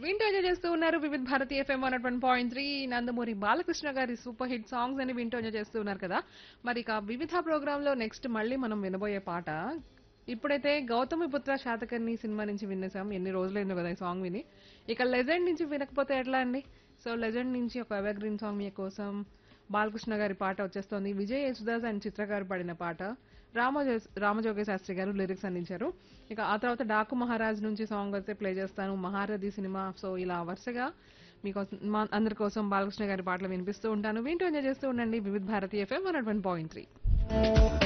వింటూ ఎంజాయ్ చేస్తూ ఉన్నారు Vividh Bharati FM one one point three Nandamuri Balakrishna గారి సూపర్ హిట్ సాంగ్స్ అని వింటూ ఎంజాయ్ చేస్తూ ఉన్నారు కదా మరి ఇక వివిధ ప్రోగ్రామ్ లో నెక్స్ట్ మళ్ళీ మనం వినబోయే పాట ఇప్పుడైతే గౌతమి పుత్ర శాతకర్ణి సినిమా నుంచి వినేసాం ఎన్ని రోజులైందో కదా ఈ సాంగ్ విని ఇక లెజెండ్ నుంచి వినకపోతే ఎట్లా అండి సో లెజెండ్ నుంచి ఒక ఎవర్ గ్రీన్ సాంగ్ మీ కోసం బాలకృష్ణ గారి పాట వచ్చేస్తోంది విజయ్ యేసుదాస్ అండ్ చిత్ర గారు పాడిన పాట రామజో రామజోగ శాస్త్రి గారు లిరిక్స్ అందించారు ఇక ఆ తర్వాత డాకు మహారాజ్ నుంచి సాంగ్ అయితే ప్లే చేస్తాను మహారథి సినిమా సో ఇలా వరుసగా మీకోసం మా అందరి కోసం బాలకృష్ణ గారి పాటలు వినిపిస్తూ ఉంటాను వింటూ ఎంజాయ్ చేస్తూ ఉండండి Vividh Bharatiya FM one point three